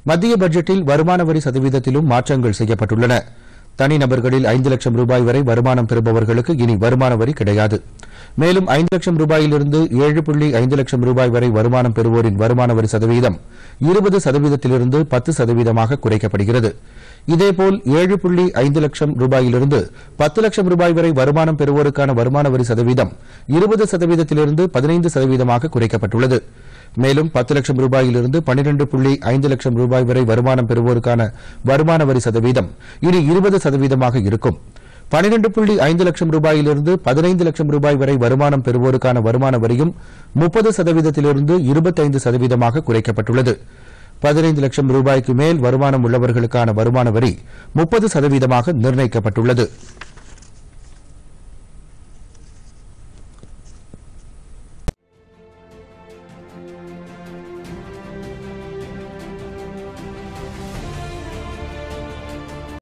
மத்திய பட்ஜெட்டில் வருமான வரி சதவீதத்திலும் மாற்றங்கள் செய்யப்பட்டுள்ளன தனிநபர்களில் ஐந்து லட்சம் ரூபாய் வரை வருமானம் பெறுபவர்களுக்கு இனி வருமான வரி கிடையாது மேலும் ஐந்து லட்சம் ரூபாயிலிருந்து ஏழு புள்ளி ஐந்து லட்சம் ரூபாய் வரை வருமானம் பெறுவோரின் வருமான வரி சதவீதம் இருபது சதவீதத்திலிருந்து பத்து சதவீதமாக குறைக்கப்படுகிறது இதேபோல் ஏழு புள்ளி ஐந்து லட்சம் ரூபாயிலிருந்து பத்து லட்சம் ரூபாய் வரை வருமானம் பெறுவோருக்கான வருமான வரி சதவீதம் இருபது சதவீதத்திலிருந்து பதினைந்து சதவீதமாக குறைக்கப்பட்டுள்ளது மேலும் பத்து லட்சம் ரூபாயிலிருந்து பன்னிரண்டு புள்ளி ஐந்து லட்சம் ரூபாய் வரை வருமானம் பெறுவோருக்கான வருமான வரி சதவீதம் இனி இருபது சதவீதமாக இருக்கும் பன்னிரண்டு புள்ளி ஐந்து லட்சம் ரூபாயிலிருந்து பதினைந்து லட்சம் ரூபாய் வரை வருமானம் பெறுவோருக்கான வருமான வரியும் முப்பது சதவீதத்திலிருந்து இருபத்தைந்து சதவீதமாக குறைக்கப்பட்டுள்ளது பதினைந்து லட்சம் ரூபாய்க்கு மேல் வருமானம் உள்ளவர்களுக்கான வருமான வரி முப்பது சதவீதமாக நிர்ணயிக்கப்பட்டுள்ளது